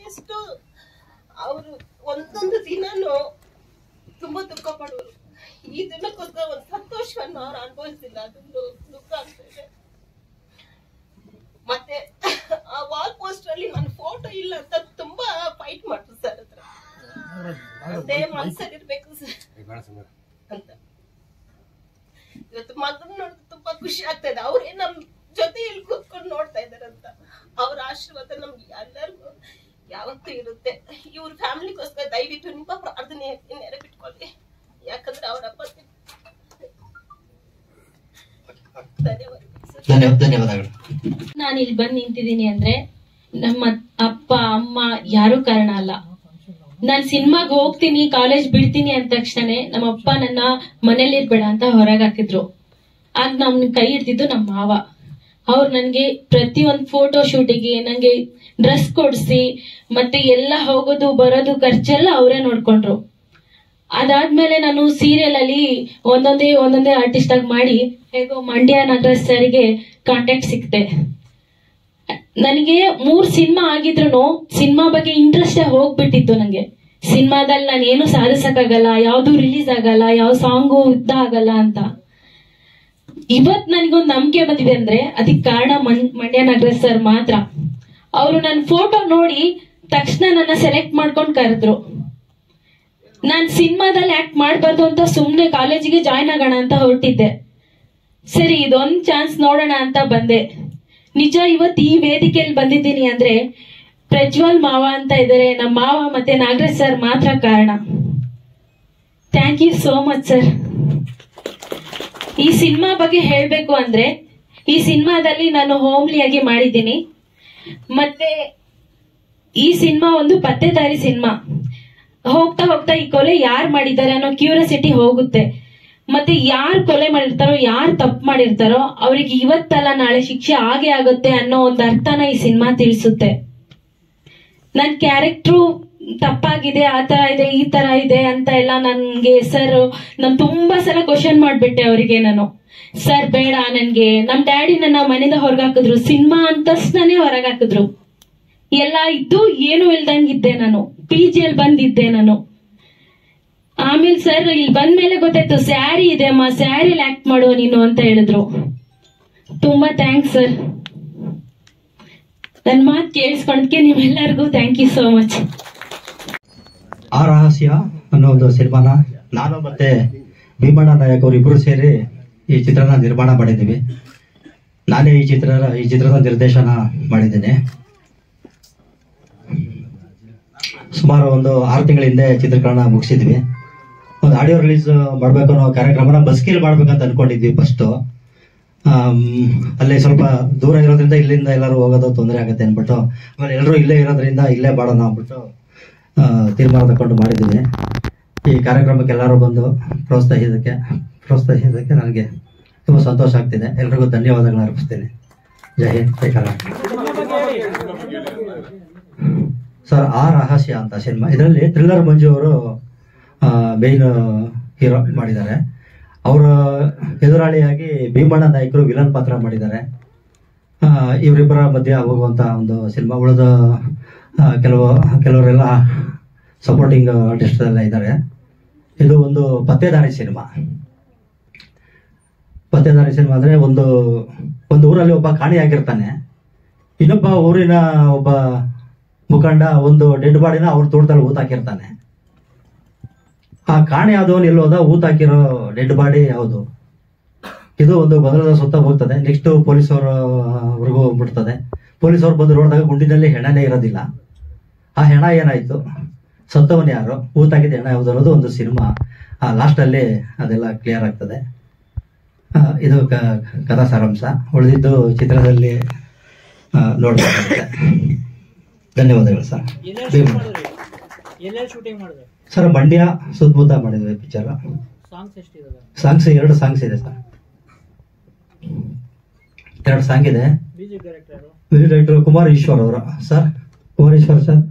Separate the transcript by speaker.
Speaker 1: ಎಷ್ಟು ಅವರು ಒಂದೊಂದು ದಿನನೂ ತುಂಬಾ ದುಃಖ ಪಡುವರು ಈ ದಿನಕ್ಕೋಸ್ಕರ ಒಂದು ಸಂತೋಷವನ್ನು ಅವ್ರು ಅನುಭವಿಸಿಲ್ಲ ಅದೊಂದು ದುಃಖ ಆಗ್ತಾ ಇದೆ ಮತ್ತೆ ಆ ವಾಲ್ ಪೋಸ್ಟರ್ ಅಲ್ಲಿ ನನ್ನ ಫೋಟೋ ಇಲ್ಲ ಅಂತ ತುಂಬಾ ಫೈಟ್ ಮಾಡ್ತು ಸರ್ ಹತ್ರ ಅದೇ ಮನ್ಸಲ್ಲಿ ಇರ್ಬೇಕು ಸರ್ ಅಂತ ಇವತ್ತು ಮಗನ್ ನೋಡಿದ್ರೆ ತುಂಬಾ ಖುಷಿ ಆಗ್ತಾ ಇದೆ ಅವ್ರೇ ನಮ್ ಜೊತೆ ಇಲ್ಲಿ ಕೂತ್ಕೊಂಡು ನೋಡ್ತಾ ಇದಾರಂತ ಅವ್ರ ಆಶೀರ್ವಾದ ನಮ್ಗೆ ಎಲ್ಲರಿಗೂ ಯಾವತ್ತೂ ಇರುತ್ತೆ ಇವ್ರ ಫ್ಯಾಮಿಲಿಗೋಸ್ಕರ ದಯವಿಟ್ಟು ನಿಮ್ಮ ಪ್ರಾರ್ಥನೆ ನೆರವೇರ್ಕೊಳ್ಳಿ ಯಾಕಂದ್ರೆ ಅವ್ರ ಅಪ್ಪ ಧನ್ಯವಾದ ಸರ್.
Speaker 2: ಧನ್ಯವಾದ ಧನ್ಯವಾದಗಳು
Speaker 3: ನಾನು ಇಲ್ಲಿ ಬಂದು ನಿಂತಿದ್ದೀನಿ ಅಂದ್ರೆ ನಮ್ಮ ಅಪ್ಪ ಅಮ್ಮ ಯಾರು ಕಾರಣ ಅಲ್ಲ ನಾನ್ ಸಿನಿಮಾಗ್ ಹೋಗ್ತೀನಿ ಕಾಲೇಜ್ ಬಿಡ್ತೀನಿ ಅಂದ ತಕ್ಷಣ ನಮ್ಮ ಅಪ್ಪ ನನ್ನ ಮನೇಲಿ ಇರ್ಬೇಡ ಅಂತ ಹೊರಗೆ ಹಾಕಿದ್ರು ಆಗ ನಮ್ ಕೈ ಹಿಡ್ದಿದ್ದು ನಮ್ಮ ಮಾವ ಅವ್ರು ನನ್ಗೆ ಪ್ರತಿ ಒಂದ್ ಫೋಟೋ ಶೂಟಿಗೆ ನಂಗೆ ಡ್ರೆಸ್ ಕೊಡ್ಸಿ ಮತ್ತೆ ಎಲ್ಲ ಹೋಗೋದು ಬರೋದು ಖರ್ಚೆಲ್ಲ ಅವರೇ ನೋಡ್ಕೊಂಡ್ರು ಅದಾದ್ಮೇಲೆ ನಾನು ಸೀರಿಯಲ್ ಅಲ್ಲಿ ಒಂದೊಂದೇ ಒಂದೊಂದೇ ಆರ್ಟಿಸ್ಟ್ ಆಗಿ ಮಾಡಿ ಹೇಗೋ ಮಂಡ್ಯ ನಾಗರಾಜ್ ಸರ್ಗೆ ಕಾಂಟ್ಯಾಕ್ಟ್ ಸಿಕ್ತೆ ನನಗೆ ಮೂರ್ ಸಿನಿಮಾ ಆಗಿದ್ರು ಸಿನಿಮಾ ಬಗ್ಗೆ ಇಂಟ್ರೆಸ್ಟ್ ಹೋಗ್ಬಿಟ್ಟಿತ್ತು ನಂಗೆ ಸಿನಿಮಾದಲ್ಲಿ ನಾನು ಏನು ಸಾಧಿಸಕ್ಕಾಗಲ್ಲ ಯಾವ್ದು ರಿಲೀಸ್ ಆಗಲ್ಲ ಯಾವ ಸಾಂಗು ಯುದ್ಧ ಆಗಲ್ಲ ಅಂತ ಇವತ್ ನನಗೊಂದು ನಂಬಿಕೆ ಬಂದಿದೆ ಅಂದ್ರೆ ಅದಕ್ಕೆ ಕಾರಣ ಮನ್- ಮಂಡ್ಯ ನಾಗರಾಜ್ ಸರ್ ಮಾತ್ರ ಅವರು ನನ್ನ ಫೋಟೋ ನೋಡಿ ತಕ್ಷಣ ನನ್ನ ಸೆಲೆಕ್ಟ್ ಮಾಡ್ಕೊಂಡು ಕರೆದ್ರು ನಾನ್ ಸಿನಿಮಾದಲ್ಲಿ ಆಕ್ಟ್ ಮಾಡ್ಬಾರ್ದು ಅಂತ ಸುಮ್ನೆ ಕಾಲೇಜಿಗೆ ಜಾಯ್ನ್ ಆಗೋಣ ಅಂತ ಹೊರಟಿದ್ದೆ ಸರಿ ಇದೊಂದ್ ಚಾನ್ಸ್ ನೋಡೋಣ ಅಂತ ಬಂದೆ ನಿಜ ಇವತ್ತು ಈ ವೇದಿಕೆಯಲ್ಲಿ ಬಂದಿದ್ದೀನಿ ಅಂದ್ರೆ ಪ್ರಜ್ವಲ್ ಮಾವ ಅಂತ ಇದ್ದಾರೆ ನಮ್ಮ ಮಾವ ಮತ್ತೆ ನಾಗರಾಜ್ ಸರ್ ಮಾತ್ರ ಕಾರಣ thank you so much sir ಈ ಸಿನಿಮಾ ಬಗ್ಗೆ ಹೇಳ್ಬೇಕು ಅಂದ್ರೆ ಈ ಸಿನಿಮಾದಲ್ಲಿ ನಾನು ಹೋಮ್ಲಿಯಾಗಿ ಮಾಡಿದ್ದೀನಿ ಮತ್ತೆ ಈ ಸಿನಿಮಾ ಒಂದು ಪತ್ತೆದಾರಿ ಸಿನಿಮಾ ಹೋಗ್ತಾ ಹೋಗ್ತಾ ಈ ಕೊಲೆ ಯಾರು ಮಾಡಿದ್ದಾರೆ ಅನ್ನೋ ಕ್ಯೂರಿಯಾಸಿಟಿ ಹೋಗುತ್ತೆ ಮತ್ತೆ ಯಾರು ಕೊಲೆ ಮಾಡಿರ್ತಾರೋ ಯಾರು ತಪ್ಪು ಮಾಡಿರ್ತಾರೋ ಅವ್ರಿಗೆ ಇವತ್ತಲ್ಲ ನಾಳೆ ಶಿಕ್ಷೆ ಆಗೇ ಆಗುತ್ತೆ ಅನ್ನೋ ಒಂದು ಅರ್ಥನ ಈ ಸಿನಿಮಾ ತಿಳಿಸುತ್ತೆ ನನ್ ಕ್ಯಾರೆಕ್ಟ್ರು ತಪ್ಪಾಗಿದೆ ಆ ತರ ಇದೆ ಈ ತರ ಇದೆ ಅಂತ ಎಲ್ಲ ನನ್ಗೆ ಸರ್ ನನ್ ತುಂಬಾ ಸಲ ಕ್ವಶನ್ ಮಾಡ್ಬಿಟ್ಟೆ ಅವರಿಗೆ ನಾನು ಸರ್ ಬೇಡ ನನ್ಗೆ ನಮ್ ಡ್ಯಾಡಿ ನನ್ನ ಮನೆಯಿಂದ ಹೊರಗಾಕಿದ್ರು ಸಿನಿಮಾ ಅಂತಸ್ನೇ ಹೊರಗಾಕಿದ್ರು ಎಲ್ಲ ಇದ್ದು ಏನು ಇಲ್ದಂಗಿದ್ದೆ ನಾನು ಪಿ ಜಿಯಲ್ಲಿ ಬಂದಿದ್ದೆ ನಾನು ಆಮೇಲೆ ಸರ್ ಇಲ್ಲಿ ಬಂದ್ಮೇಲೆ ಗೊತ್ತಾಯ್ತು ಸ್ಯಾರಿ ಇದೆ ಅಮ್ಮ ಸ್ಯಾರಿಲಿ ಆಕ್ಟ್ ಮಾಡುವ ನೀನು ಅಂತ ಹೇಳಿದ್ರು ತುಂಬಾ ಥ್ಯಾಂಕ್ಸ್ ಸರ್ ನನ್ ಮಾತು ಕೇಳಿಸ್ಕೊಂಡ್ಕೆ ನಿಮ್ಮೆಲ್ಲರಿಗೂ ಥ್ಯಾಂಕ್ ಯು ಸೋ ಮಚ್
Speaker 2: ಆ ರಹಸ್ಯ ಅನ್ನೋ ಒಂದು ಸಿನಿಮಾನ ನಾನು ಮತ್ತೆ ಭೀಮಣ್ಣ ನಾಯಕ್ ಅವರು ಇಬ್ಬರು ಸೇರಿ ಈ ಚಿತ್ರನ ನಿರ್ಮಾಣ ಮಾಡಿದ್ದೀವಿ ನಾನೇ ಈ ಚಿತ್ರ ಈ ಚಿತ್ರದ ನಿರ್ದೇಶನ ಮಾಡಿದ್ದೇನೆ ಸುಮಾರು ಒಂದು ಆರು ತಿಂಗಳ ಹಿಂದೆ ಚಿತ್ರೀಕರಣ ಮುಗಿಸಿದ್ವಿ ಒಂದು ಆಡಿಯೋ ರಿಲೀಸ್ ಮಾಡ್ಬೇಕು ಅನ್ನೋ ಕಾರ್ಯಕ್ರಮನ ಬಸ್ಕಿಲ್ ಮಾಡ್ಬೇಕಂತ ಅನ್ಕೊಂಡಿದ್ವಿ ಫಸ್ಟ್ ಅಲ್ಲಿ ಸ್ವಲ್ಪ ದೂರ ಇರೋದ್ರಿಂದ ಇಲ್ಲಿಂದ ಎಲ್ಲರೂ ಹೋಗೋದು ತೊಂದರೆ ಆಗುತ್ತೆ ಅಂದ್ಬಿಟ್ಟು ಆಮೇಲೆ ಎಲ್ಲರೂ ಇಲ್ಲೇ ಇರೋದ್ರಿಂದ ಇಲ್ಲೇ ಮಾಡೋಣ ಅಂದ್ಬಿಟ್ಟು ಆ, ತೀರ್ಮಾನ ತಗೊಂಡು ಮಾಡಿದ್ದೀವಿ ಈ ಕಾರ್ಯಕ್ರಮಕ್ಕೆ ಎಲ್ಲರೂ ಬಂದು ಪ್ರೋತ್ಸಾಹಿಸಕ್ಕೆ ಪ್ರೋತ್ಸಾಹಿಸಕ್ಕೆ ನನಗೆ ತುಂಬ ಸಂತೋಷ ಆಗ್ತಿದೆ ಎಲ್ರಿಗೂ ಧನ್ಯವಾದಗಳನ್ನ ಅರ್ಪಿಸ್ತೇನೆ ಜೈ ಹಿಂದ್ ಜೈ ಕರ್ನಾಟಕ ಸರ್ ಆ ರಹಸ್ಯ ಅಂತ ಸಿನಿಮಾ ಇದರಲ್ಲಿ ಥ್ರಿಲ್ಲರ್ ಮಂಜು ಅವರು ಮೇನ್ ಹೀರೋ ಮಾಡಿದ್ದಾರೆ ಅವರ ಎದುರಾಳಿಯಾಗಿ ಭೀಮಣ್ಣ ನಾಯಕರು ವಿಲನ್ ಪಾತ್ರ ಮಾಡಿದ್ದಾರೆ ಆ, ಇವರಿಬ್ಬರ ಮಧ್ಯೆ ಹೋಗುವಂತ ಒಂದು ಸಿನಿಮಾ ಉಳಿದ ಆ, ಕೆಲವು ಕೆಲವರೆಲ್ಲ ಸಪೋರ್ಟಿಂಗ್ ಆರ್ಟಿಸ್ಟ್ ಎಲ್ಲ ಇದ್ದಾರೆ ಇದು ಒಂದು ಪತ್ತೇದಾರಿ ಸಿನಿಮಾ ಪತ್ತೇದಾರಿ ಸಿನಿಮಾ ಅಂದ್ರೆ ಒಂದು ಒಂದು ಊರಲ್ಲಿ ಒಬ್ಬ ಕಾಣಿಯಾಗಿರ್ತಾನೆ ಇನ್ನೊಬ್ಬ ಊರಿನ ಒಬ್ಬ ಮುಖಂಡ ಒಂದು ಡೆಡ್ ಬಾಡಿನ ಅವ್ರ ತೋಟದಲ್ಲಿ ಊತ ಹಾಕಿರ್ತಾನೆ ಆ ಕಾಣೆ ಆದವನು ಎಲ್ಲೋದ ಊತ ಹಾಕಿರೋ ಡೆಡ್ ಬಾಡಿ ಯಾವುದು ಇದು ಒಂದು ಗೊಂದಲದ ಸುತ್ತ ಹೋಗ್ತದೆ ನೆಕ್ಸ್ಟ್ ಪೊಲೀಸವರವರೆಗೂ ಹೋಗ್ಬಿಡ್ತದೆ ಪೊಲೀಸವ್ರು ಬಂದು ನೋಡಿದಾಗ ಗುಂಡಿನಲ್ಲಿ ಹೆಣನೇ ಇರೋದಿಲ್ಲ ಆ ಹೆಣ ಏನಾಯ್ತು ಸತ್ತವನ್ ಯಾರು ಊತಾಗಿದ್ದ ಹೆಣ ಯಾವುದು ಅನ್ನೋದು ಒಂದು ಸಿನಿಮಾ ಲಾಸ್ಟ್ ಅಲ್ಲಿ ಅದೆಲ್ಲ ಕ್ಲಿಯರ್ ಆಗ್ತದೆ ಆ, ಇದು ಕ- ಕಥಾ ಸಾರಾಂಶ ಉಳಿದಿದ್ದು ಚಿತ್ರದಲ್ಲಿ ಆ, ನೋಡ್ಬೇಕಾಗುತ್ತೆ ಧನ್ಯವಾದಗಳು ಸರ್
Speaker 4: ಎಲ್ಲೆಲ್ಲಿ ಶೂಟಿಂಗ್ ಮಾಡಿದ್ರೆ
Speaker 2: ಸರ್ ಮಂಡ್ಯ ಸುತ್ತಮುತ್ತ ಮಾಡಿದ್ವಿ ಪಿಕ್ಚರ್
Speaker 4: ಸಾಂಗ್ಸ್ ಎಷ್ಟಿದಾವೆ
Speaker 2: ಸಾಂಗ್ಸ್ ಎರಡು ಸಾಂಗ್ಸ್ ಇದೆ ಸರ್ ಎರಡು ಸಾಂಗ್ ಇದೆ
Speaker 4: ಮ್ಯೂಸಿಕ್ ಡೈರೆಕ್ಟರ್ ಯಾರು
Speaker 2: ಮ್ಯೂಸಿಕ್ ಡೈರೆಕ್ಟರ್ ಕುಮಾರ್ ಈಶ್ವರ್ ಅವರು ಸರ್ ಕುಮಾರ್ ಈಶ್ವರ್ ಸರ್